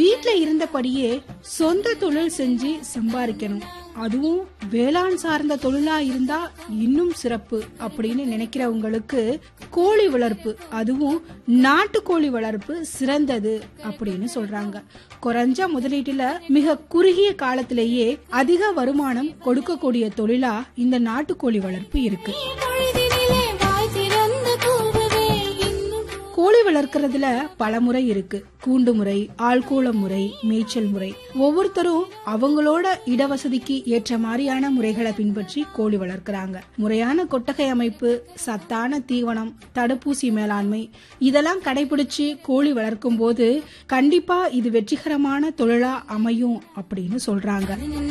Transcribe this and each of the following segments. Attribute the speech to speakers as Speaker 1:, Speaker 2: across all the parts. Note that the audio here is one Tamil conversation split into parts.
Speaker 1: வீட்ல இருந்தபடியே சொந்த தொழில் செஞ்சு சம்பாதிக்கணும் அதுவும் வேளாண் சார்ந்த தொழிலா இருந்தா இன்னும் சிறப்பு அப்படின்னு நினைக்கிறவங்களுக்கு கோழி வளர்ப்பு அதுவும் நாட்டுக்கோழி வளர்ப்பு சிறந்தது அப்படின்னு சொல்றாங்க குறைஞ்ச முதலீட்டுல மிக குறுகிய காலத்திலேயே அதிக வருமானம் கொடுக்கக்கூடிய தொழிலா இந்த நாட்டுக்கோழி வளர்ப்பு இருக்கு
Speaker 2: பொழுதினிலே வாய் திறந்து கூவுவே இன்னும்
Speaker 1: கோழி வளர்க்கறதுல பல முறை இருக்கு கூண்டு முறை ஆள்கூள முறை மேய்ச்சல் முறை ஒவ்வொருத்தரும் அவங்களோட இடவசதிக்கு ஏற்ற மாதிரியான முறைகளை பின்பற்றி கோழி வளர்க்கறாங்க முறையான கொட்டகை அமைப்பு சத்தான தீவனம் தடுப்பூசி மேலாண்மை இதெல்லாம் கடைபிடிச்சு கோழி வளர்க்கும் போது கண்டிப்பா இது வெற்றிகரமான தொழிலா அமையும் அப்படின்னு சொல்றாங்க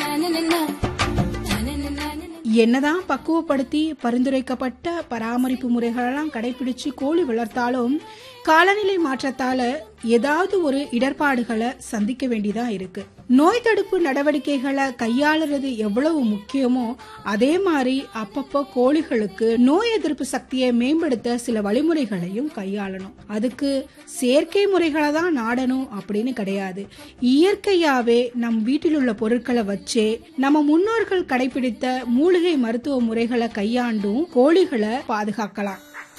Speaker 1: என்னதான் பக்குவப்படுத்தி பரிந்துரைக்கப்பட்ட பராமரிப்பு முறைகளெல்லாம் கடைபிடிச்சு கோழி வளர்த்தாலும் காலநிலை மாற்றத்தால ஏதாவது ஒரு இடர்பாடுகளை சந்திக்க வேண்டியதா இருக்கு நோய் தடுப்பு நடவடிக்கைகளை கையாளுறது எவ்வளவு முக்கியமோ அதே மாதிரி அப்பப்போ கோழிகளுக்கு நோய் எதிர்ப்பு சக்தியை மேம்படுத்த சில வழிமுறைகளையும் கையாளணும் அதுக்கு செயற்கை முறைகளை தான் நாடணும் அப்படின்னு கிடையாது இயற்கையாவே நம் வீட்டில் உள்ள பொருட்களை வச்சே நம்ம முன்னோர்கள் கடைபிடித்த மூலிகை மருத்துவ முறைகளை கையாண்டும் கோழிகளை பாதுகாக்கலாம்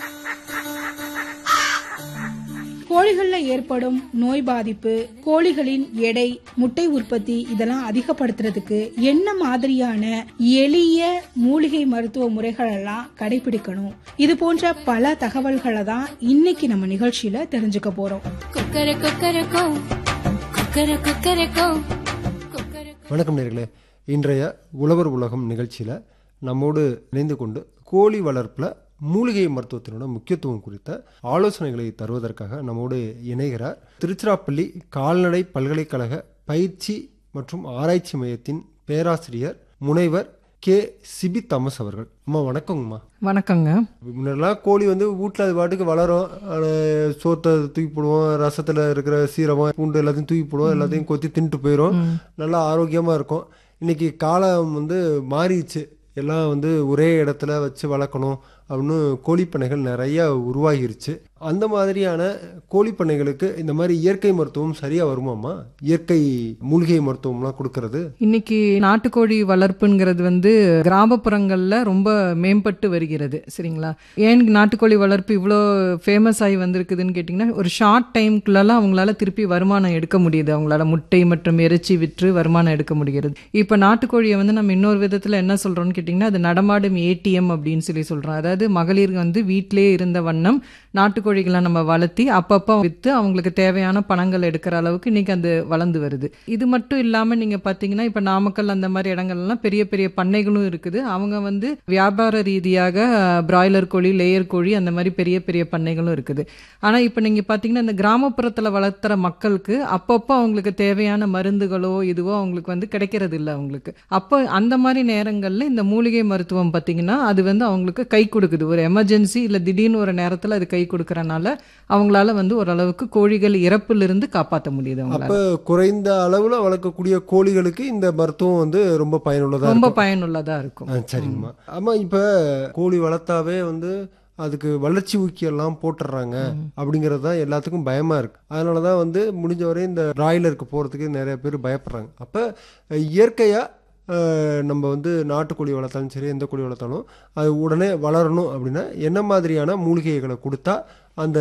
Speaker 1: கோழிகள்ல ஏற்படும் நோய் பாதிப்பு கோழிகளின் எடை முட்டை உற்பத்தி இதெல்லாம் அதிகப்படுத்துறதுக்கு என்ன மாதிரியான எளிய மூலிகை மருத்துவ முறைகள் எல்லாம் கடைபிடிக்கணும் இது போன்ற பல தகவல்களை தான் இன்னைக்கு நம்ம நிகழ்ச்சியில தெரிஞ்சுக்க போறோம்
Speaker 2: குக்கர குக்கரக்கோ குக்கர குக்கரக்கோ குக்கர
Speaker 3: வணக்கம் நேர்களே இன்றைய உழவர் உலகம் நிகழ்ச்சியில் நம்மோடு இணைந்து கொண்டு கோழி வளர்ப்பில் மூலிகை மருத்துவத்தினோட முக்கியத்துவம் குறித்த ஆலோசனைகளை தருவதற்காக நம்மோடு இணைகிறார் திருச்சிராப்பள்ளி கால்நடை பல்கலைக்கழக பயிற்சி மற்றும் ஆராய்ச்சி மையத்தின் பேராசிரியர் முனைவர் கே சிபி தாமஸ் அவர்கள் அம்மா வணக்கங்கம்மா
Speaker 4: வணக்கங்க
Speaker 3: முன்னெல்லாம் கோழி வந்து வீட்டில் அது பாட்டுக்கு வளரும் அது சோத்தை தூக்கி போடுவோம் ரசத்தில் இருக்கிற சீரகம் பூண்டு எல்லாத்தையும் தூக்கி போடுவோம் எல்லாத்தையும் கொத்தி தின்ட்டு போயிடும் நல்லா ஆரோக்கியமாக இருக்கும் இன்னைக்கு காலம் வந்து மாறிடுச்சு எல்லாம் வந்து ஒரே இடத்துல வச்சு வளர்க்கணும் அப்படின்னு கோழிப்பண்ணைகள் நிறைய உருவாகிருச்சு அந்த மாதிரியான கோழிப்பண்ணைகளுக்கு இந்த மாதிரி இயற்கை மருத்துவம் சரியாக வருமாம்மா இயற்கை மூலிகை மருத்துவம்லாம் கொடுக்கறது
Speaker 4: இன்னைக்கு நாட்டுக்கோழி வளர்ப்புங்கிறது வந்து கிராமப்புறங்கள்ல ரொம்ப மேம்பட்டு வருகிறது சரிங்களா ஏன் நாட்டுக்கோழி வளர்ப்பு இவ்வளோ ஃபேமஸ் ஆகி வந்திருக்குதுன்னு கேட்டிங்கன்னா ஒரு ஷார்ட் டைம்குள்ளலாம் அவங்களால திருப்பி வருமானம் எடுக்க முடியுது அவங்களால முட்டை மற்றும் இறைச்சி விற்று வருமானம் எடுக்க முடிகிறது இப்போ நாட்டுக்கோழியை வந்து நம்ம இன்னொரு விதத்தில் என்ன சொல்றோம்னு கேட்டிங்கன்னா அது நடமாடும் ஏடிஎம் அப்படின்னு சொல்லி சொல்றோம் அதாவது மகளிர் வந்து வீட்டிலே இருந்த வண்ணம் நாட்டுக்கோழிகளை நம்ம வளர்த்தி அப்பப்போ விற்று அவங்களுக்கு தேவையான பணங்கள் எடுக்கிற அளவுக்கு இன்னைக்கு அது வளர்ந்து வருது இது மட்டும் இல்லாமல் நீங்கள் பார்த்தீங்கன்னா இப்போ நாமக்கல் அந்த மாதிரி இடங்கள்லாம் பெரிய பெரிய பண்ணைகளும் இருக்குது அவங்க வந்து வியாபார ரீதியாக பிராய்லர் கோழி லேயர் கோழி அந்த மாதிரி பெரிய பெரிய பண்ணைகளும் இருக்குது ஆனால் இப்போ நீங்கள் பார்த்தீங்கன்னா இந்த கிராமப்புறத்தில் வளர்த்துற மக்களுக்கு அப்பப்போ அவங்களுக்கு தேவையான மருந்துகளோ இதுவோ அவங்களுக்கு வந்து கிடைக்கிறது இல்லை அவங்களுக்கு அப்போ அந்த மாதிரி நேரங்களில் இந்த மூலிகை மருத்துவம் பார்த்தீங்கன்னா அது வந்து அவங்களுக்கு கை கொடுக்குது ஒரு எமர்ஜென்சி இல்லை திடீர்னு ஒரு நேரத்தில் அது கை கொடுக்கறனால அவங்களால வந்து ஓரளவுக்கு கோழிகள் இறப்பிலிருந்து காப்பாற்ற முடியுது அவங்களால
Speaker 3: அப்போ குறைந்த அளவில் வளர்க்கக்கூடிய கோழிகளுக்கு இந்த மருத்துவம் வந்து ரொம்ப பயனுள்ளதாக
Speaker 4: ரொம்ப
Speaker 3: இருக்கும்
Speaker 4: பயனுள்ளதா இருக்கும்
Speaker 3: ஆ சரிங்கம்மா ஆமாம் இப்போ கோழி வளர்த்தாவே வந்து அதுக்கு வளர்ச்சி ஊக்கியெல்லாம் போட்டுடுறாங்க அப்படிங்கிறது தான் எல்லாத்துக்கும் பயமாக இருக்கு அதனால தான் வந்து முடிஞ்ச வரை இந்த பிராய்லருக்கு போகிறதுக்கு நிறைய பேர் பயப்படுறாங்க அப்போ இயற்கையாக நம்ம வந்து நாட்டுக்கோழி வளர்த்தாலும் சரி எந்த கோழி வளர்த்தாலும் அது உடனே வளரணும் அப்படின்னா என்ன மாதிரியான மூலிகைகளை கொடுத்தா அந்த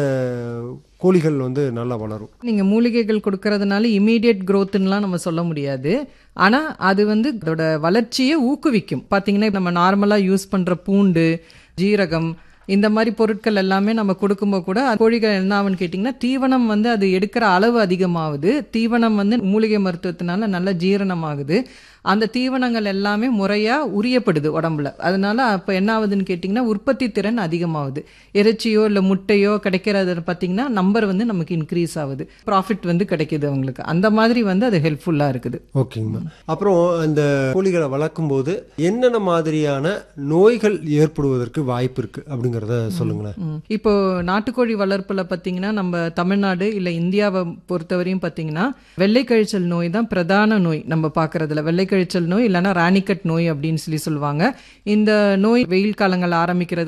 Speaker 3: கோழிகள் வந்து நல்லா வளரும்
Speaker 4: நீங்க மூலிகைகள் கொடுக்கறதுனால இமீடியட் growthன்னுலாம் நம்ம சொல்ல முடியாது ஆனா அது வந்து அதோட வளர்ச்சியை ஊக்குவிக்கும் பாத்தீங்கன்னா இப்ப நம்ம நார்மலா யூஸ் பண்ற பூண்டு ஜீரகம் இந்த மாதிரி பொருட்கள் எல்லாமே நம்ம கொடுக்கும்போது கூட அது கோழிகள் என்ன ஆகும்னு கேட்டிங்கன்னா தீவனம் வந்து அது எடுக்கிற அளவு அதிகமாகுது தீவனம் வந்து மூலிகை மருத்துவத்தினால நல்ல ஜீரணமாகுது அந்த தீவனங்கள் எல்லாமே முறையா உரியப்படுது உடம்புல அதனால அப்ப என்ன ஆகுதுன்னு கேட்டிங்கன்னா உற்பத்தி திறன் அதிகமாகுது இறைச்சியோ இல்லை முட்டையோ கிடைக்கிறது பார்த்தீங்கன்னா நம்பர் வந்து நமக்கு இன்க்ரீஸ் ஆகுது ப்ராஃபிட் வந்து கிடைக்குது அவங்களுக்கு அந்த மாதிரி வந்து அது ஹெல்ப்ஃபுல்லா இருக்குது
Speaker 3: ஓகேங்கம்மா அப்புறம் அந்த கோழிகளை வளர்க்கும் போது என்னென்ன மாதிரியான நோய்கள் ஏற்படுவதற்கு வாய்ப்பு இருக்கு அப்படிங்கிறத சொல்லுங்களேன்
Speaker 4: ம். இப்போ நாட்டுக்கோழி வளர்ப்புல பார்த்தீங்கன்னா நம்ம தமிழ்நாடு இல்ல இந்தியாவை பொறுத்தவரையும் பார்த்தீங்கன்னா வெள்ளை கழிச்சல் நோய் தான் பிரதான நோய் நம்ம பார்க்கறதுல வெள்ளை கழிச்சல் நோய் இல்லைன்னா ராணிக்கட் நோய் அப்படின்னு சொல்லி சொல்லுவாங்க இந்த நோய் வெயில் காலங்கள் ஆரம்பிக்கிறது